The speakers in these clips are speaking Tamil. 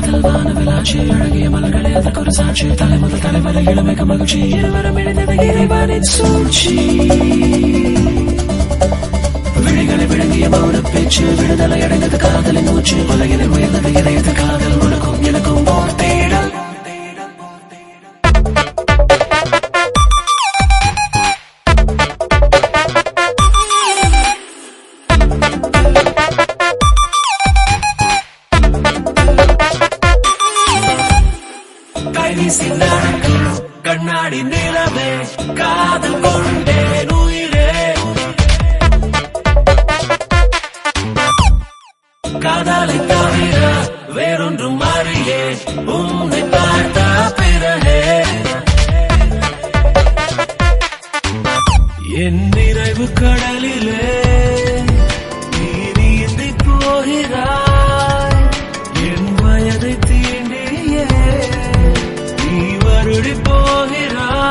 காதல் வானவிலாட்சி அழகிய மலர்களே அதற்கு ஒரு சாட்சி தலை முதல் தலைவரை இளமைக்கு மகிழ்ச்சி இருவரும் இணைந்தது இறைவனின் சூழ்ச்சி விழிகளை விழுங்கிய மௌன பேச்சு விடுதலை அடைந்தது காதலின் மூச்சு உலகினை உயர்ந்தது இதயத்து காதல் உனக்கும் எனக்கும் ஓர் தேடல் கைவீசி நடக்கும் கண்ணாடி நிலவே காதல் கொண்டேன் உயிரே காதலை தவிர வேறொன்றும் அறியே உன்னை பார்த்த பிறகே என் நிறைவு கடலிலே நீ நீந்தி போகிறாய் என் வயதை தீண்டியே நீ வருடி போகிறாய்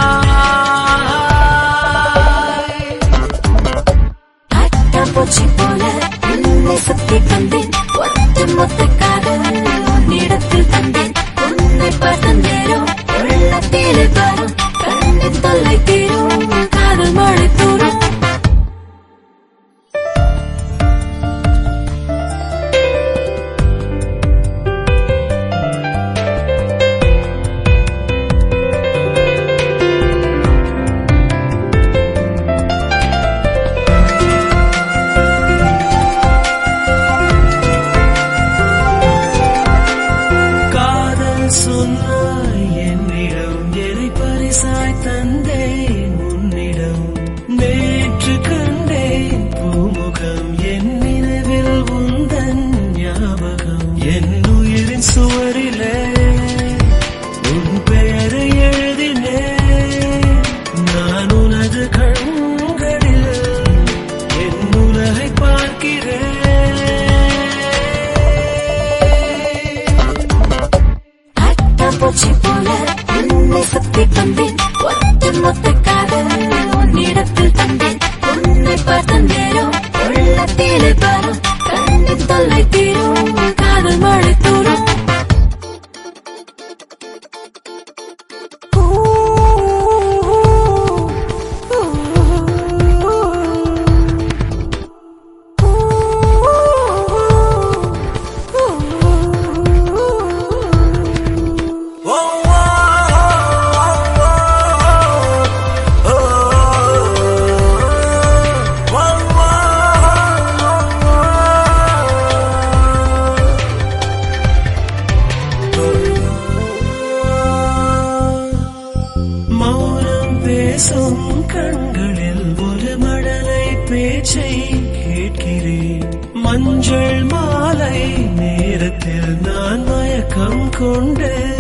பூச்சி போல உன்னை சுத்தி தந்தேன் ஒட்டு மொத்த காதல் உன்னிடத்தில் தந்தேன் உன்னை பார்த்த நேரம் உள்ளத்தில் வரும் கண்ணின் தொல்லை தீரும் காதல் மழை தூரும் காதல் சொன்னாய் என்னிடம் எதை பரிசாய் தந்தேன் உன்னிடம் நேற்று கண்டேன் பூமுகம் என் நினைவில் உந்தன் ஞாபகம் என் உயிரின் சுவரிலே உன் பெயரை எழுதினேன் நான் உனது கண்களில் என் உலகை பார்க்கிறேன் பூச்சி போல உன்னை சுத்தி தந்தேன் ஒட்டு மொத்த காதல் உன்னிடத்தில் தந்தேன் உன்னை பார்த்த நேரம் உள்ளத்தில் வரும் கண்ணின் தொல்லை தீரும் காதல் மழை தூரும் மௌனம் பேசும் கண்களில் ஒரு மழலை பேச்சை கேட்கிறேன் மஞ்சள் மாலை நேரத்தில் நான் மயக்கம் கொண்டேன்